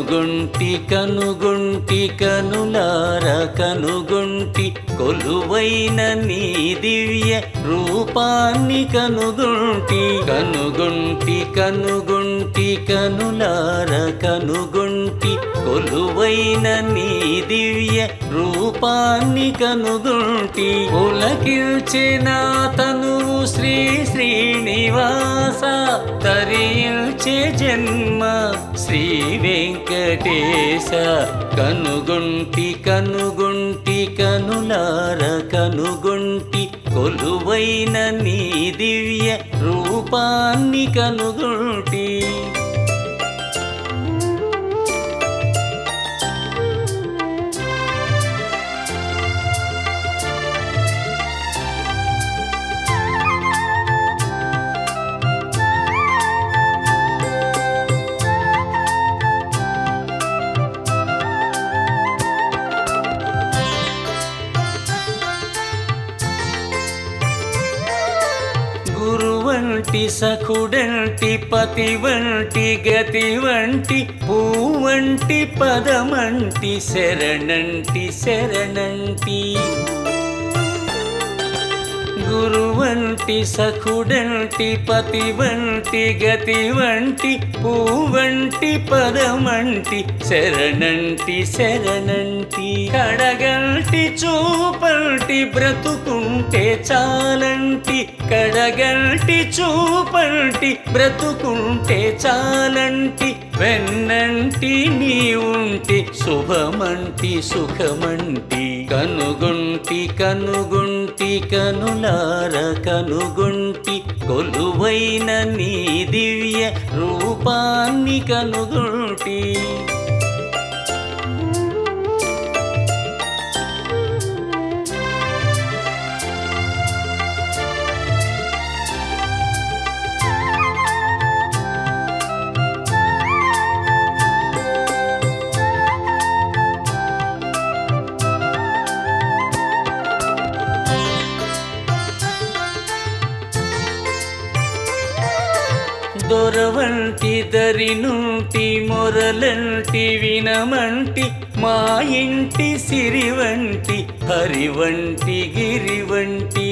కనుగొంటి కనుగొంటి కనులార కనుగొంటి కొలువైన నీ దివ్య రూపాన్ని కనుగొంటి కనుగొంటి కనుగొంటి కనులార కనుగొంటి కొలువైన నీ దివ్య రూపాన్ని కనుగొంటి పులకిల్చిన తనువు శ్రీ శ్రీనివాస తరించే జన్మ శ్రీ వెంకటేశ కనుగొంటి కనుగొంటి కనులార కనుగొంటి కొలువైన నీ దివ్య రూపాన్ని కనుగొంటి గురు వంటి సఖుడంటి పతి వంటి గతి వంటి పూవంటి పదమంటి శరణంటి శరణంటి గురు వంటి సఖుడంటి పతి వంటి గతి వంటి పూవంటి పదమంటి శరణంటి శరణంటి కడగంటి చూపంటి బ్రతుకుంటే చాలంటి కడగంటి చూపంటి బ్రతుకుంటే చాలంటి వెన్నంటి నీ ఉంటి శుభమంటి సుఖమంటి కనుగొంటి కనుగొంటి కనులార కనుగొంటి కొలువైన నీ దివ్య రూపాన్ని కనుగొంటి దొరవంటి దరి నుంటి మొరలంటి వినమంటి మా ఇంటి సిరి వంటి హరి వంటి గిరి వంటి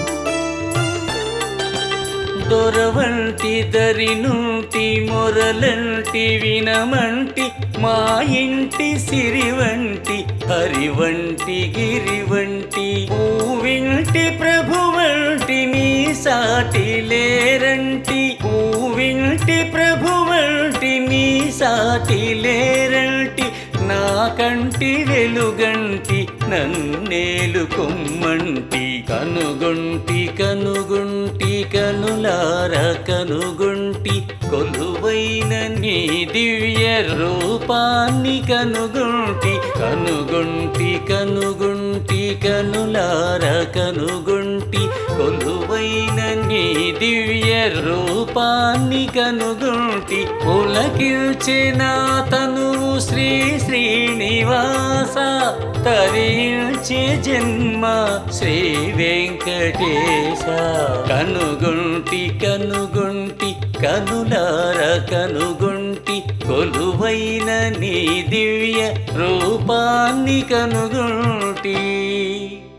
దొరవంటి దరి నుంటి మొరలంటి వినమంటి మా ఇంటి సిరి వంటి హరి వంటి గిరి వంటి పూవింటి ప్రభు వంటి నీ సాటి లేరంటి పూవింటి ప్రభు వంటి నీ సాటి లేరంటి నా కంటి వెలుగంటి నన్నేలు కొమ్మంటి కనుగొంటి కనుగొంటి కనులార కనుగొంటి కొలువైన నీ దివ్య రూపాన్ని కనుగొంటి కనుగొంటి కనుగొంటి కనులార కనుగొంటి కొలువైన నీ దివ్య రూపాన్ని కనుగొంటి పులకిల్చిన తనువు శ్రీ శ్రీనివాస తరించే జన్మ శ్రీ వెంకటేశ కనుగొంటి కనుగొంటి కనులార కనుగొంటి కొలువైన నీ దివ్య రూపాన్ని కనుగొంటి